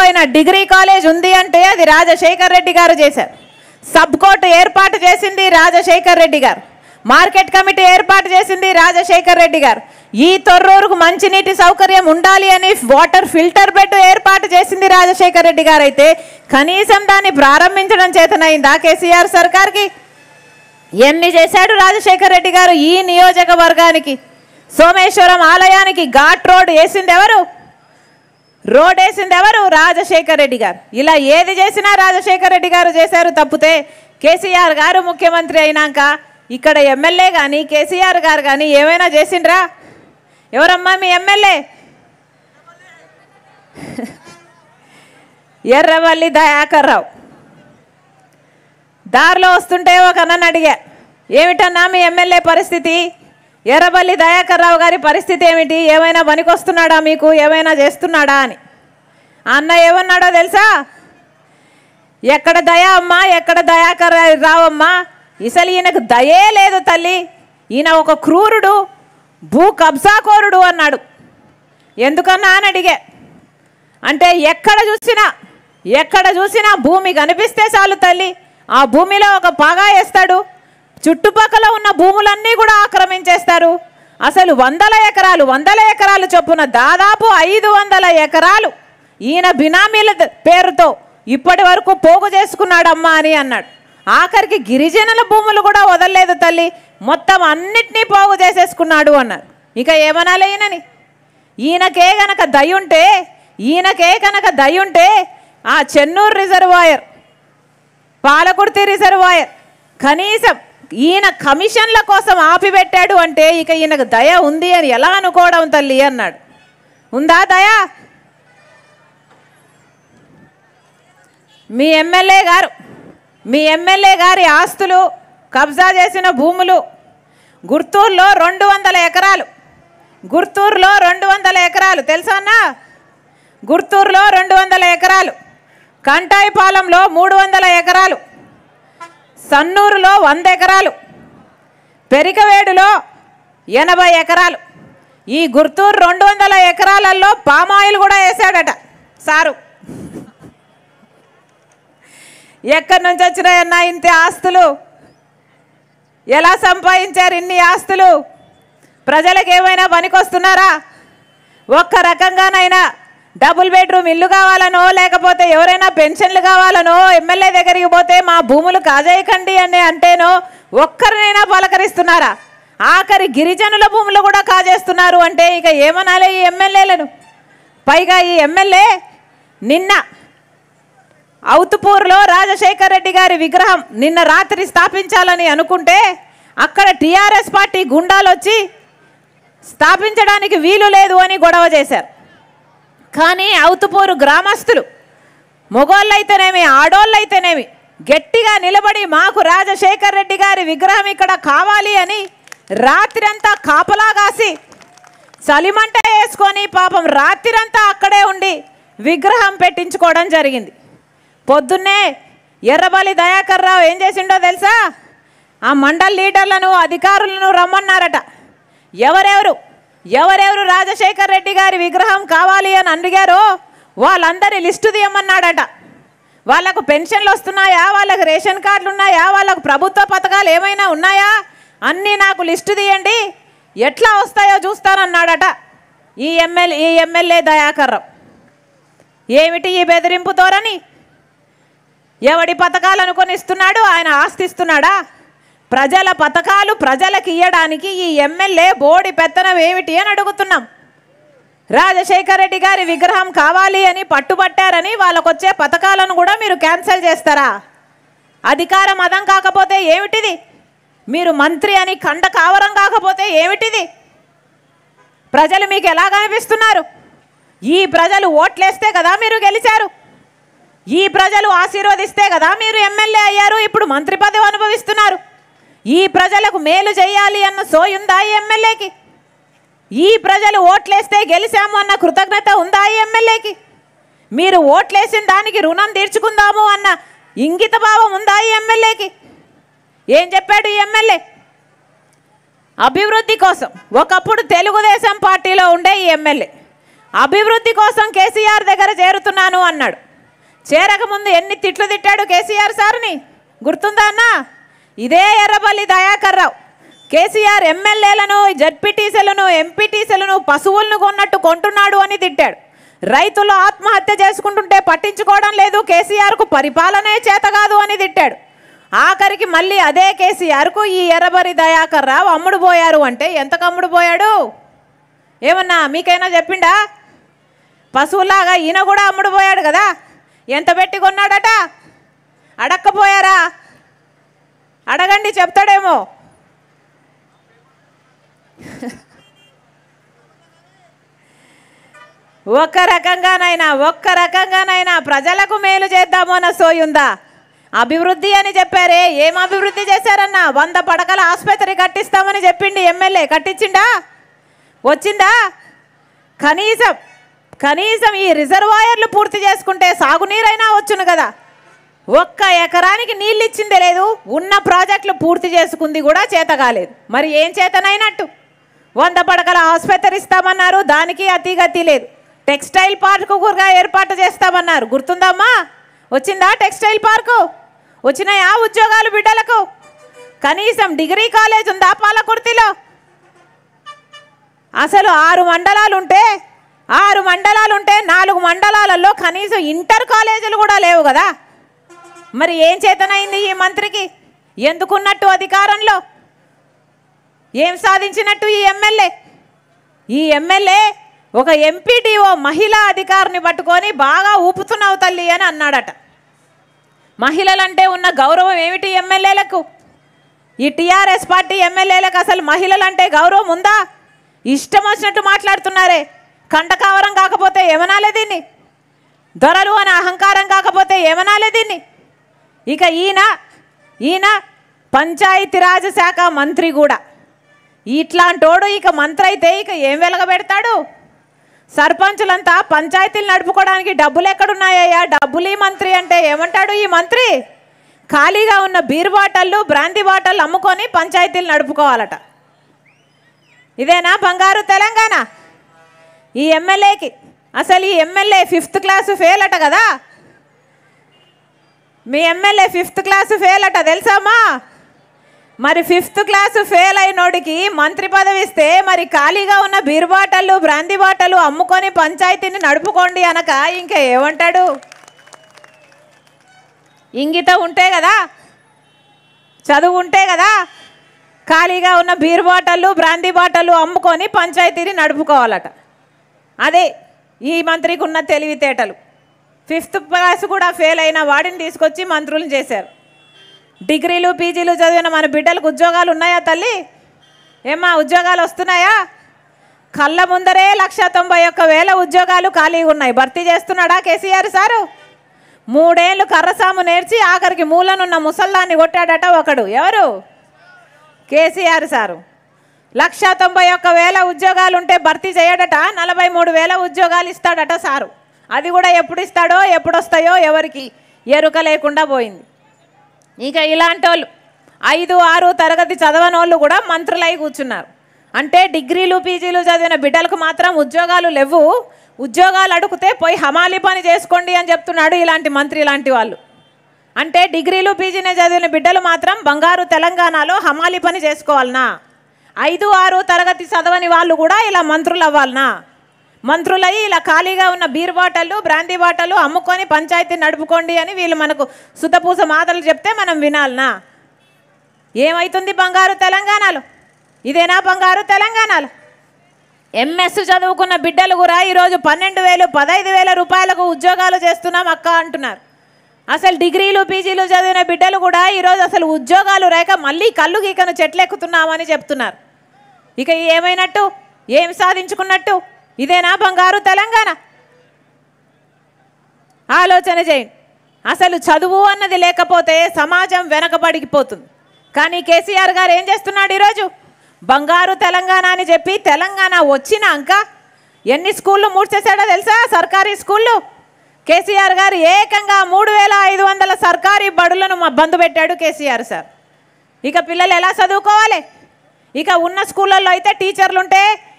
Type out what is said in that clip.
అయిన degree college ఉంది అంటే అది రాజశేఖర్ రెడ్డి గారు చేశారు సబ్ కోర్టు ఏర్పాటు చేసింది రాజశేఖర్ రెడ్డి గారు మార్కెట్ కమిటీ ఏర్పాటు చేసింది రాజశేఖర్ రెడ్డి గారు ఈ తొర్రూరుకు మంచినీటి సౌకర్యం ఉండాలి అని వాటర్ ఫిల్టర్ బెడ్ ఏర్పాటు చేసింది రాజశేఖర్ రెడ్డి గారు అయితే కనీసం దాన్ని ప్రారంభించడం చేతనైందా కేసీఆర్ సర్కార్కి ఎన్ని చేశాడు రాజశేఖర్ రెడ్డి గారు ఈ నియోజకవర్గానికి సోమేశ్వరం ఆలయానికి ఘాట్ రోడ్ వేసింది ఎవరు రోడ్ వేసింది ఎవరు రాజశేఖర్ రెడ్డి గారు ఇలా ఏది చేసినా రాజశేఖర్ రెడ్డి గారు చేశారు తప్పితే కేసీఆర్ గారు ముఖ్యమంత్రి అయినాక ఇక్కడ ఎమ్మెల్యే కానీ కేసీఆర్ గారు కానీ ఏమైనా చేసిండ్రా ఎవరమ్మా మీ ఎమ్మెల్యే ఎర్రవల్లి దయాకర్ రావు దారిలో వస్తుంటే ఒక అన్నని అడిగా ఏమిటన్నా మీ ఎమ్మెల్యే పరిస్థితి ఎర్రబల్లి దయాకర్ రావు గారి పరిస్థితి ఏమిటి ఏమైనా పనికొస్తున్నాడా మీకు ఏమైనా చేస్తున్నాడా అని ఆ అన్న ఏమన్నాడో తెలుసా ఎక్కడ దయా అమ్మా ఎక్కడ దయాకర్ రావమ్మా ఇసలు ఈయనకు దయే లేదు తల్లి ఈయన ఒక క్రూరుడు భూ కబ్జాకోరుడు అన్నాడు ఎందుకన్నా అని అడిగే అంటే ఎక్కడ చూసినా ఎక్కడ చూసినా భూమి కనిపిస్తే చాలు తల్లి ఆ భూమిలో ఒక పాగా వేస్తాడు చుట్టుపక్కల ఉన్న భూములన్నీ కూడా ఆక్రమించేస్తారు అసలు వందల ఎకరాలు వందల ఎకరాలు చొప్పున దాదాపు ఐదు వందల ఎకరాలు ఈయన బినామీల ద- పేరుతో ఇప్పటి వరకు పోగు చేసుకున్నాడమ్మా అని అన్నాడు ఆఖరికి గిరిజనుల భూములు కూడా వదలలేదు తల్లి మొత్తం అన్నిటినీ పోగు చేసేసుకున్నాడు అన్నారు ఇక ఏమనాలి ఈయనని ఈయనకే గనక దయుంటే ఈయనకే కనుక దయుంటే ఆ చెన్నూరు రిజర్వాయర్ పాలకుర్తి రిజర్వాయర్ కనీసం ఈయన కమిషన్ల కోసం ఆపిపెట్టాడు అంటే ఇక ఈయనకు దయ ఉంది అని ఎలా అనుకోవడం తల్లి అన్నాడు ఉందా దయ మీ ఎమ్మెల్యే గారు మీ ఎమ్మెల్యే గారి ఆస్తులు కబ్జా చేసిన భూములు గుర్తూరులో రెండు వందల ఎకరాలు గుర్తూరులో రెండు వందల ఎకరాలు తెలుసా అన్నా గుర్తూరులో రెండు వందల ఎకరాలు కంటాయిపాలెంలో మూడు వందల ఎకరాలు సన్నూరులో వంద ఎకరాలు పెరికవేడులో ఎనభై ఎకరాలు ఈ గుర్తూరు రెండు వందల ఎకరాలలో పామాయిల్ కూడా వేసాడట సారు ఎక్కడి నుంచి వచ్చినాయన్నా ఇంత ఆస్తులు ఎలా సంపాదించారు ఇన్ని ఆస్తులు ప్రజలకు ఏమైనా పనికొస్తున్నారా ఒక్క రకంగానైనా డబుల్ బెడ్రూమ్ ఇల్లు కావాలనో లేకపోతే ఎవరైనా పెన్షన్లు కావాలనో ఎమ్మెల్యే దగ్గరికి పోతే మా భూములు కాజేయకండి అని అంటేనో ఒక్కరినైనా పలకరిస్తున్నారా ఆఖరి గిరిజనుల భూములు కూడా కాజేస్తున్నారు అంటే ఇక ఏమనాలి ఈ ఎమ్మెల్యేలను పైగా ఈ ఎమ్మెల్యే నిన్న అవుతుపూర్లో రాజశేఖర్ రెడ్డి గారి విగ్రహం నిన్న రాత్రి స్థాపించాలని అనుకుంటే అక్కడ టీఆర్ఎస్ పార్టీ గుండాలు వచ్చి స్థాపించడానికి వీలు లేదు అని గొడవ చేశారు కానీ అవుతుపూరు గ్రామస్తులు మొగోళ్ళైతేనేమి ఆడోళ్ళైతేనేమి గట్టిగా నిలబడి మాకు రాజశేఖర్ రెడ్డి గారి విగ్రహం ఇక్కడ కావాలి అని రాత్రంతా కాపలా కాసి చలిమంట వేసుకొని పాపం రాత్రంతా అక్కడే ఉండి విగ్రహం పెట్టించుకోవడం జరిగింది పొద్దున్నే ఎర్రబలి దయాకర్ రావు ఏం చేసిండో తెలుసా ఆ మండల్ లీడర్లను అధికారులను రమ్మన్నారట ఎవరెవరు ఎవరెవరు రాజశేఖర్ రెడ్డి గారి విగ్రహం కావాలి అని అడిగారో వాళ్ళందరి లిస్టు తీయమన్నాడట వాళ్ళకు పెన్షన్లు వస్తున్నాయా వాళ్ళకి రేషన్ కార్డులు ఉన్నాయా వాళ్ళకు ప్రభుత్వ పథకాలు ఏమైనా ఉన్నాయా అన్నీ నాకు లిస్టు తీయండి ఎట్లా వస్తాయో చూస్తానన్నాడట ఈ ఎమ్మెల్యే ఈ ఎమ్మెల్యే దయాకర్ రావు ఏమిటి ఈ బెదిరింపు ధోరణి ఎవడి పథకాలు అనుకొని ఇస్తున్నాడు ఆయన ఆస్తి ఇస్తున్నాడా ప్రజల పథకాలు ప్రజలకు ఇయ్యడానికి ఈ ఎమ్మెల్యే బోడి పెత్తనం ఏమిటి అని అడుగుతున్నాం రాజశేఖర రెడ్డి గారి విగ్రహం కావాలి అని పట్టుబట్టారని వాళ్ళకొచ్చే పథకాలను కూడా మీరు క్యాన్సిల్ చేస్తారా అధికారం మదం కాకపోతే ఏమిటిది మీరు మంత్రి అని కండ కావరం కాకపోతే ఏమిటిది ప్రజలు మీకు ఎలా కనిపిస్తున్నారు ఈ ప్రజలు ఓట్లేస్తే కదా మీరు గెలిచారు ఈ ప్రజలు ఆశీర్వదిస్తే కదా మీరు ఎమ్మెల్యే అయ్యారు ఇప్పుడు మంత్రి పదవి అనుభవిస్తున్నారు ఈ ప్రజలకు మేలు చేయాలి అన్న సోయుందా ఈ ఎమ్మెల్యేకి ఈ ప్రజలు ఓట్లేస్తే గెలిచాము అన్న కృతజ్ఞత ఉందా ఈ ఎమ్మెల్యేకి మీరు ఓట్లేసిన దానికి రుణం తీర్చుకుందాము అన్న ఇంగిత భావం ఉందా ఈ ఎమ్మెల్యేకి ఏం చెప్పాడు ఈ ఎమ్మెల్యే అభివృద్ధి కోసం ఒకప్పుడు తెలుగుదేశం పార్టీలో ఉండే ఈ ఎమ్మెల్యే అభివృద్ధి కోసం కేసీఆర్ దగ్గర చేరుతున్నాను అన్నాడు చేరకముందు ఎన్ని తిట్లు తిట్టాడు కేసీఆర్ సార్ని గుర్తుందా అన్న ఇదే ఎర్రబల్లి దయాకర్ రావు కేసీఆర్ ఎమ్మెల్యేలను జడ్పీటీసీలను ఎంపీటీసీలను పశువులను కొన్నట్టు కొంటున్నాడు అని తిట్టాడు రైతులు ఆత్మహత్య చేసుకుంటుంటే పట్టించుకోవడం లేదు కేసీఆర్కు పరిపాలనే చేత కాదు అని తిట్టాడు ఆఖరికి మళ్ళీ అదే కేసీఆర్కు ఈ ఎర్రబరి దయాకర్ రావు అమ్ముడు పోయారు అంటే ఎంతకు అమ్ముడు పోయాడు ఏమన్నా మీకైనా చెప్పిండా పశువులాగా ఈయన కూడా అమ్ముడు పోయాడు కదా ఎంత పెట్టి కొన్నాడట అడక్కపోయారా అడగండి చెప్తాడేమో ఒక్క రకంగానైనా ఒక్క రకంగానైనా ప్రజలకు మేలు చేద్దాము అన్న సోయుందా అభివృద్ధి అని చెప్పారే ఏం అభివృద్ధి చేశారన్నా వంద పడకల ఆసుపత్రి కట్టిస్తామని చెప్పిండి ఎమ్మెల్యే కట్టించిండా వచ్చిందా కనీసం కనీసం ఈ రిజర్వాయర్లు పూర్తి చేసుకుంటే సాగునీరైనా వచ్చును కదా ఒక్క ఎకరానికి నీళ్ళు ఇచ్చిందే లేదు ఉన్న ప్రాజెక్టులు పూర్తి చేసుకుంది కూడా చేత కాలేదు మరి ఏం చేతనైనట్టు వంద పడకల ఆసుపత్రి ఇస్తామన్నారు దానికి అతి గతి లేదు టెక్స్టైల్ పార్కు కూడా ఏర్పాటు చేస్తామన్నారు గుర్తుందమ్మా వచ్చిందా టెక్స్టైల్ పార్కు వచ్చినాయా ఉద్యోగాలు బిడ్డలకు కనీసం డిగ్రీ కాలేజ్ ఉందా పాలకుర్తిలో అసలు ఆరు మండలాలు ఉంటే ఆరు మండలాలు ఉంటే నాలుగు మండలాలలో కనీసం ఇంటర్ కాలేజీలు కూడా లేవు కదా మరి ఏం చేతనైంది ఈ మంత్రికి ఎందుకున్నట్టు అధికారంలో ఏం సాధించినట్టు ఈ ఎమ్మెల్యే ఈ ఎమ్మెల్యే ఒక ఎంపీటీఓ మహిళా అధికారిని పట్టుకొని బాగా ఊపుతున్నావు తల్లి అని అన్నాడట మహిళలంటే ఉన్న గౌరవం ఏమిటి ఎమ్మెల్యేలకు ఈ టీఆర్ఎస్ పార్టీ ఎమ్మెల్యేలకు అసలు మహిళలంటే గౌరవం ఉందా ఇష్టం వచ్చినట్టు మాట్లాడుతున్నారే కంటకావరం కాకపోతే ఏమనాలే దీన్ని దొరలు అనే అహంకారం కాకపోతే ఏమనాలే దీన్ని ఇక ఈయన ఈయన పంచాయతీరాజ్ శాఖ మంత్రి కూడా ఇట్లాంటోడు ఇక మంత్రి అయితే ఇక ఏం వెలగబెడతాడు సర్పంచులంతా పంచాయతీలు నడుపుకోవడానికి డబ్బులు ఎక్కడున్నాయ్యా డబ్బులు ఈ మంత్రి అంటే ఏమంటాడు ఈ మంత్రి ఖాళీగా ఉన్న బీర్ బాటళ్ళు బ్రాంతి బాటళ్ళు అమ్ముకొని పంచాయతీలు నడుపుకోవాలట ఇదేనా బంగారు తెలంగాణ ఈ ఎమ్మెల్యేకి అసలు ఈ ఎమ్మెల్యే ఫిఫ్త్ క్లాసు ఫెయిల్ అట కదా మీ ఎమ్మెల్యే ఫిఫ్త్ క్లాసు ఫెయిల్ అట తెలుసామా మరి ఫిఫ్త్ క్లాసు ఫెయిల్ అయినోడికి మంత్రి పదవి ఇస్తే మరి ఖాళీగా ఉన్న బీర్ బాటలు బ్రాందీ బాటలు అమ్ముకొని పంచాయతీని నడుపుకోండి అనక ఇంకా ఏమంటాడు ఇంగిత ఉంటే కదా చదువు ఉంటే కదా ఖాళీగా ఉన్న బీర్ బాటలు బ్రాందీ బాటలు అమ్ముకొని పంచాయతీని నడుపుకోవాలట అదే ఈ మంత్రికి ఉన్న తెలివితేటలు ఫిఫ్త్ క్లాస్ కూడా ఫెయిల్ అయిన వాడిని తీసుకొచ్చి మంత్రులను చేశారు డిగ్రీలు పీజీలు చదివిన మన బిడ్డలకు ఉద్యోగాలు ఉన్నాయా తల్లి ఏమా ఉద్యోగాలు వస్తున్నాయా కళ్ళ ముందరే లక్ష తొంభై ఒక్క వేల ఉద్యోగాలు ఖాళీగా ఉన్నాయి భర్తీ చేస్తున్నాడా కేసీఆర్ సారు మూడేళ్ళు కర్రసాము నేర్చి ఆఖరికి మూలనున్న ముసల్దాన్ని కొట్టాడట ఒకడు ఎవరు కేసీఆర్ సారు లక్ష తొంభై ఒక్క వేల ఉద్యోగాలు ఉంటే భర్తీ చేయడట నలభై మూడు వేల ఉద్యోగాలు ఇస్తాడట సారు అది కూడా ఎప్పుడు ఇస్తాడో ఎప్పుడు వస్తాయో ఎవరికి ఎరుక లేకుండా పోయింది ఇక ఇలాంటి వాళ్ళు ఐదు ఆరు తరగతి చదవని వాళ్ళు కూడా మంత్రులై కూర్చున్నారు అంటే డిగ్రీలు పీజీలు చదివిన బిడ్డలకు మాత్రం ఉద్యోగాలు లేవు ఉద్యోగాలు అడిగితే పోయి హమాలి పని చేసుకోండి అని చెప్తున్నాడు ఇలాంటి మంత్రి ఇలాంటి వాళ్ళు అంటే డిగ్రీలు పీజీనే చదివిన బిడ్డలు మాత్రం బంగారు తెలంగాణలో హమాలి పని చేసుకోవాలనా ఐదు ఆరు తరగతి చదవని వాళ్ళు కూడా ఇలా మంత్రులు అవ్వాలనా మంత్రులై ఇలా ఖాళీగా ఉన్న బీర్ బాటలు బ్రాందీ బాటలు అమ్ముకొని పంచాయతీ నడుపుకోండి అని వీళ్ళు మనకు సుతపూస మాటలు చెప్తే మనం వినాలనా ఏమవుతుంది బంగారు తెలంగాణలో ఇదేనా బంగారు తెలంగాణలో ఎంఎస్ చదువుకున్న బిడ్డలు కూడా ఈరోజు పన్నెండు వేలు పదహైదు వేల రూపాయలకు ఉద్యోగాలు చేస్తున్నాం అక్క అంటున్నారు అసలు డిగ్రీలు పీజీలు చదివిన బిడ్డలు కూడా ఈరోజు అసలు ఉద్యోగాలు రేక మళ్ళీ కళ్ళు గీకను చెట్లెక్కుతున్నామని చెప్తున్నారు ఇక ఏమైనట్టు ఏం సాధించుకున్నట్టు ఇదేనా బంగారు తెలంగాణ ఆలోచన చేయండి అసలు చదువు అన్నది లేకపోతే సమాజం వెనకబడిపోతుంది కానీ కేసీఆర్ గారు ఏం చేస్తున్నాడు ఈరోజు బంగారు తెలంగాణ అని చెప్పి తెలంగాణ వచ్చినాక ఎన్ని స్కూళ్ళు మూడ్చేశాడో తెలుసా సర్కారీ స్కూళ్ళు కేసీఆర్ గారు ఏకంగా మూడు వేల ఐదు వందల సర్కారీ బడులను మా బంద్ పెట్టాడు కేసీఆర్ సార్ ఇక పిల్లలు ఎలా చదువుకోవాలి ఇక ఉన్న స్కూళ్ళల్లో అయితే టీచర్లు ఉంటే